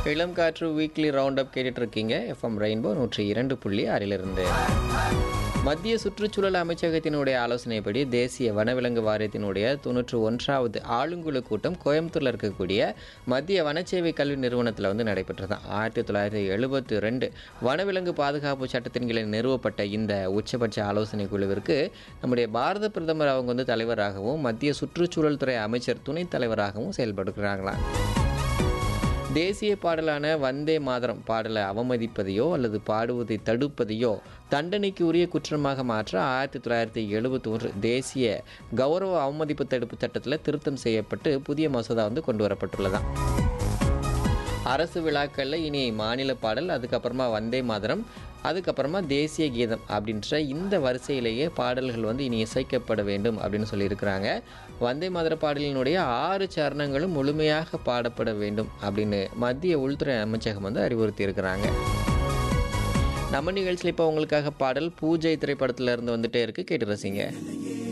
இளம் காற்று weekly round up கேட்டுட்டு இருக்கீங்க எஃப்எம் ரெயின்போ நூற்றி இரண்டு புள்ளி ஆறிலிருந்து மத்திய சுற்றுச்சூழல் அமைச்சகத்தினுடைய ஆலோசனைப்படி தேசிய வனவிலங்கு வாரியத்தினுடைய தொண்ணூற்று ஒன்றாவது ஆளுங்குழு கூட்டம் கோயம்புத்தூரில் இருக்கக்கூடிய மத்திய வனச்சேவை கல்வி நிறுவனத்தில் வந்து நடைபெற்றதான் ஆயிரத்தி தொள்ளாயிரத்தி எழுபத்தி ரெண்டு வனவிலங்கு பாதுகாப்பு சட்டத்தின் கீழே நிறுவப்பட்ட இந்த உச்சபட்ச ஆலோசனை குழுவிற்கு நம்முடைய பாரத பிரதமர் அவங்க வந்து தலைவராகவும் மத்திய சுற்றுச்சூழல் துறை அமைச்சர் துணைத் தலைவராகவும் செயல்படுகிறாங்களாம் தேசிய பாடலான வந்தே மாதரம் பாடலை அவமதிப்பதையோ அல்லது பாடுவதை தடுப்பதையோ தண்டனைக்கு உரிய குற்றமாக மாற்ற ஆயிரத்தி தொள்ளாயிரத்தி எழுபத்தி ஒன்று தேசிய கௌரவ அவமதிப்பு தடுப்பு சட்டத்தில் திருத்தம் செய்யப்பட்டு புதிய மசோதா வந்து கொண்டு வரப்பட்டுள்ளதாம் அரசு விழாக்களில் இனி மாநில பாடல் அதுக்கப்புறமா வந்தே மாதரம் அதுக்கப்புறமா தேசிய கீதம் அப்படின்ற இந்த வரிசையிலேயே பாடல்கள் வந்து இனி இசைக்கப்பட வேண்டும் அப்படின்னு சொல்லியிருக்கிறாங்க வந்தே மாதர பாடலினுடைய ஆறு சரணங்களும் முழுமையாக பாடப்பட வேண்டும் அப்படின்னு மத்திய உள்துறை அமைச்சகம் வந்து அறிவுறுத்தி இருக்கிறாங்க நம்ம நிகழ்ச்சியில் இப்போ உங்களுக்காக பாடல் பூஜை திரைப்படத்துல இருந்து வந்துட்டே இருக்கு கேட்டு ரசிங்க